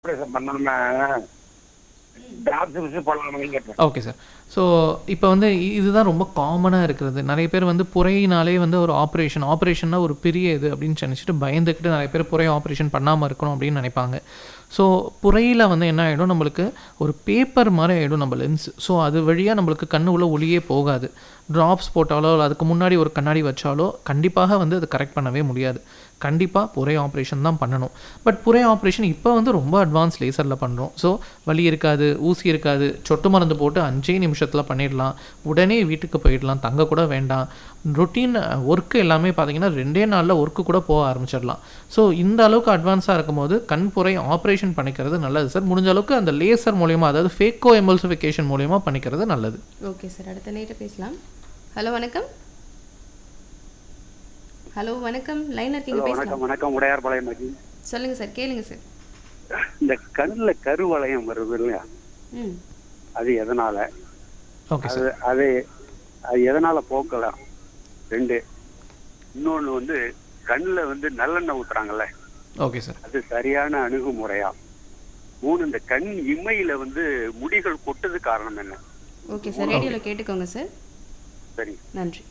operation பண்ணணும்னா doctor விஷயம் பண்ணலாமான்னு கேட்டேன் ஓகே சார் ஸோ இப்போ வந்து இ- இதுதான் ரொம்ப காமனாக இருக்கிறது நிறைய பேர் வந்து புறையினாலே வந்து ஒரு ஆப்ரேஷன் ஆப்ரேஷன்னா ஒரு பெரிய இது அப்படின்னு நினச்சிட்டு பயந்துக்கிட்டு நிறைய பேர் புறை ஆப்ரேஷன் பண்ணாமல் இருக்கணும் அப்படின்னு நினைப்பாங்க ஸோ புறையில் வந்து என்ன ஆகிடும் நம்மளுக்கு ஒரு பேப்பர் மாதிரி ஆகிடும் நம்ம லென்ஸ் ஸோ அது வழியாக நம்மளுக்கு கண்ணு உள்ள ஒளியே போகாது ட்ராப்ஸ் போட்டாலோ இல்லை அதுக்கு முன்னாடி ஒரு கண்ணாடி வச்சாலோ கண்டிப்பாக வந்து அது கரெக்ட் பண்ணவே முடியாது கண்டிப்பாக புரை ஆப்ரேஷன் தான் பண்ணணும் பட் புரை ஆப்ரேஷன் இப்போ வந்து ரொம்ப அட்வான்ஸ் லேசரில் பண்ணுறோம் ஸோ வலி இருக்காது ஊசி இருக்காது சொட்டு மருந்து போட்டு அஞ்சே நிமிஷத்தில் பண்ணிடலாம் உடனே வீட்டுக்கு போயிடலாம் தங்க கூட வேண்டாம் ரொட்டீன் ஒர்க்கு எல்லாமே பார்த்தீங்கன்னா ரெண்டே நாளில் ஒர்க்கு கூட போக ஆரம்பிச்சிடலாம் ஸோ இந்த அளவுக்கு அட்வான்ஸாக இருக்கும்போது கண் புரை ஆப்ரேஷன் பண்ணிக்கிறது நல்லது சார் முடிஞ்ச அளவுக்கு அந்த லேசர் மூலியமா அதாவது ஃபேக்கோ எமல்சிஃபிகேஷன் மூலியமா பண்ணிக்கிறது நல்லது ஓகே சார் அடுத்த நேரம் பேசலாம் ஹலோ வணக்கம் ஹலோ வணக்கம் லைன்ல இருக்கீங்க ஹலோ பேசலாம் வணக்கம் வணக்கம் உடையார் பாளையம் மதி சொல்லுங்க சார் கேளுங்க சார் இந்த கண்ணுல கருவளையம் வருது இல்லையா ம் அது எதனால ஓகே சார் அது அது அது எதனால போக்கலாம் ரெண்டு இன்னொன்னு வந்து கண்ணுல வந்து நல்லெண்ணெய் ஊத்துறாங்கல்ல ஓகே சார் அது சரியான அணுகுமுறையா மூணு இந்த கண் இமையில வந்து முடிகள் கொட்டது காரணம் என்ன ஓகே சார் ரேடியோவில் கேட்டுக்கோங்க சார் சரி நன்றி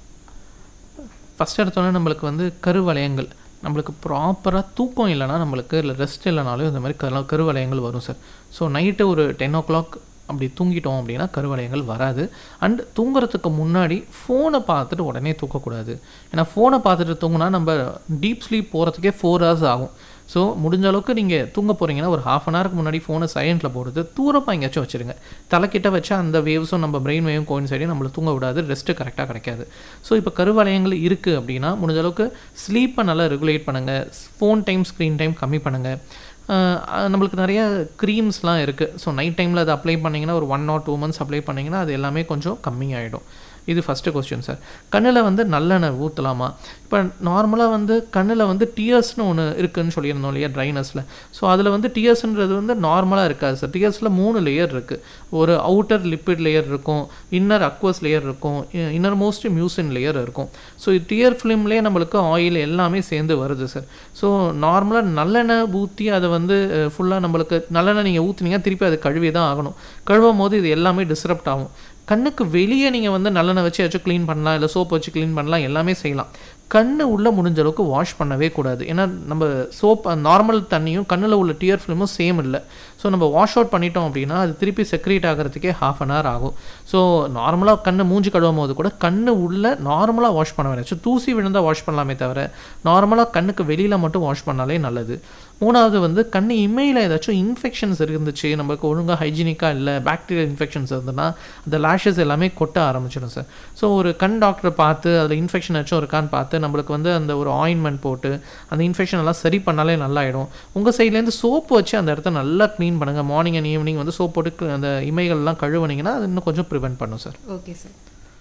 ஃபஸ்ட் எடுத்தோன்னே நம்மளுக்கு வந்து கருவளையங்கள் நம்மளுக்கு ப்ராப்பராக தூக்கம் இல்லைனா நம்மளுக்கு இல்லை ரெஸ்ட் இல்லைனாலும் இந்த மாதிரி கரு கருவளையங்கள் வரும் சார் ஸோ நைட்டு ஒரு டென் ஓ கிளாக் அப்படி தூங்கிட்டோம் அப்படின்னா கருவளையங்கள் வராது அண்ட் தூங்குறதுக்கு முன்னாடி ஃபோனை பார்த்துட்டு உடனே தூக்கக்கூடாது ஏன்னா ஃபோனை பார்த்துட்டு தூங்குனா நம்ம டீப் ஸ்லீப் போகிறதுக்கே ஃபோர் ஹவர்ஸ் ஆகும் ஸோ முடிஞ்ச அளவுக்கு நீங்கள் தூங்க போகிறீங்கன்னா ஒரு ஹாஃப் அன் ஹவருக்கு முன்னாடி ஃபோனை சைலண்ட்டில் போடுறது தூரமாக எங்கேயாச்சும் வச்சுருங்க தலைக்கிட்ட வச்சா அந்த வேவ்ஸும் நம்ம பிரெயின் வேவும் கோயின்சைடி நம்மளை தூங்க விடாது ரெஸ்ட்டு கரெக்டாக கிடைக்காது ஸோ இப்போ கருவளையங்கள் இருக்குது அப்படின்னா முடிஞ்ச அளவுக்கு ஸ்லீப்பை நல்லா ரெகுலேட் பண்ணுங்கள் ஃபோன் டைம் ஸ்க்ரீன் டைம் கம்மி பண்ணுங்கள் நம்மளுக்கு நிறைய க்ரீம்ஸ்லாம் இருக்குது ஸோ நைட் டைமில் அதை அப்ளை பண்ணிங்கன்னா ஒரு one or two months apply பண்ணிங்கன்னா அது எல்லாமே கொஞ்சம் கம்மியாயிடும் இது ஃபஸ்ட்டு கொஸ்டின் சார் கண்ணில் வந்து நல்லெண்ணெய் ஊற்றலாமா இப்போ நார்மலாக வந்து கண்ணில் வந்து டியர்ஸ்னு ஒன்று இருக்குன்னு சொல்லியிருந்தோம் இல்லையா ட்ரைனஸில் ஸோ அதில் வந்து டியர்ஸ்ன்றது வந்து நார்மலாக இருக்காது சார் டியர்ஸில் மூணு லேயர் இருக்குது ஒரு அவுட்டர் லிப்பிட் லேயர் இருக்கும் இன்னர் அக்வஸ் லேயர் இருக்கும் இன்னர் மோஸ்ட் மியூசின் லேயர் இருக்கும் ஸோ டியர் ஃபிலிம்லேயே நம்மளுக்கு ஆயில் எல்லாமே சேர்ந்து வருது சார் ஸோ நார்மலாக நல்லெண்ணெய் ஊற்றி அதை வந்து ஃபுல்லாக நம்மளுக்கு நல்லெண்ணெய் நீங்கள் ஊற்றுனீங்க திருப்பி அது கழுவி தான் ஆகணும் கழுவும் போது இது எல்லாமே டிஸ்டர்ப்ட் ஆகும் கண்ணுக்கு வெளியே நீங்கள் வந்து நல்லெண்ணெய் வச்சு ஏதாச்சும் க்ளீன் பண்ணலாம் இல்லை சோப் வச்சு க்ளீன் பண்ணலாம் எல்லாமே செய்யலாம் கண்ணு உள்ளே முடிஞ்ச அளவுக்கு வாஷ் பண்ணவே கூடாது ஏன்னா நம்ம சோப் நார்மல் தண்ணியும் கண்ணில் உள்ள டியர் ஃபிலிமும் சேம் இல்லை ஸோ நம்ம வாஷ் அவுட் பண்ணிட்டோம் அப்படின்னா அது திருப்பி செக்ரேட் ஆகிறதுக்கே ஹாஃப் அன் ஹவர் ஆகும் ஸோ நார்மலாக கண்ணை மூஞ்சி கழுவும் போது கூட கண்ணு உள்ளே நார்மலாக வாஷ் பண்ண வேணாம் ஸோ தூசி விழுந்தால் வாஷ் பண்ணலாமே தவிர நார்மலாக கண்ணுக்கு வெளியில் மட்டும் வாஷ் பண்ணாலே நல்லது மூணாவது வந்து கண் இமையில் ஏதாச்சும் இன்ஃபெக்ஷன்ஸ் இருந்துச்சு நமக்கு ஒழுங்காக ஹைஜீனிக்காக இல்லை பாக்டீரியல் இன்ஃபெக்ஷன்ஸ் இருந்ததுன்னா அந்த லேஷஸ் எல்லாமே கொட்ட ஆரம்பிச்சிடும் சார் ஸோ ஒரு கண் டாக்டரை பார்த்து அதில் இன்ஃபெக்ஷன் ஏதாச்சும் இருக்கான்னு பார்த்து நம்மளுக்கு வந்து அந்த ஒரு ஆயின்மெண்ட் போட்டு அந்த இன்ஃபெக்ஷன் எல்லாம் சரி பண்ணாலே நல்லாயிடும் உங்கள் சைட்லேருந்து சோப்பு வச்சு அந்த இடத்த நல்லா க்ளீன் பண்ணுங்கள் மார்னிங் அண்ட் ஈவினிங் வந்து சோப் போட்டு cle- அந்த இமைகள்லாம் கழுவுனீங்கன்னா அது இன்னும் கொஞ்சம் ப்ரிவென்ட் பண்ணும் சார் ஓகே சார்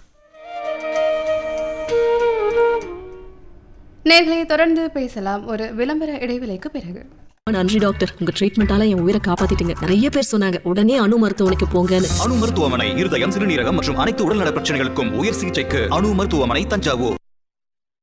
நேர்களை தொடர்ந்து பேசலாம் ஒரு விளம்பர இடைவேளைக்கு பிறகு நன்றி டாக்டர் உங்க ட்ரீட்மெண்டால என் உயிரை காப்பாத்திட்டீங்க நிறைய பேர் சொன்னாங்க உடனே அணு மருத்துவமனைக்கு போங்கன்னு அணு மருத்துவமனை இருதயம் சிறுநீரகம் மற்றும் அனைத்து உடல்நல பிரச்சனைகளுக்கும் உயர் சிகிச்சைக்கு அணு மருத்துவமனை தஞ்சாவூர்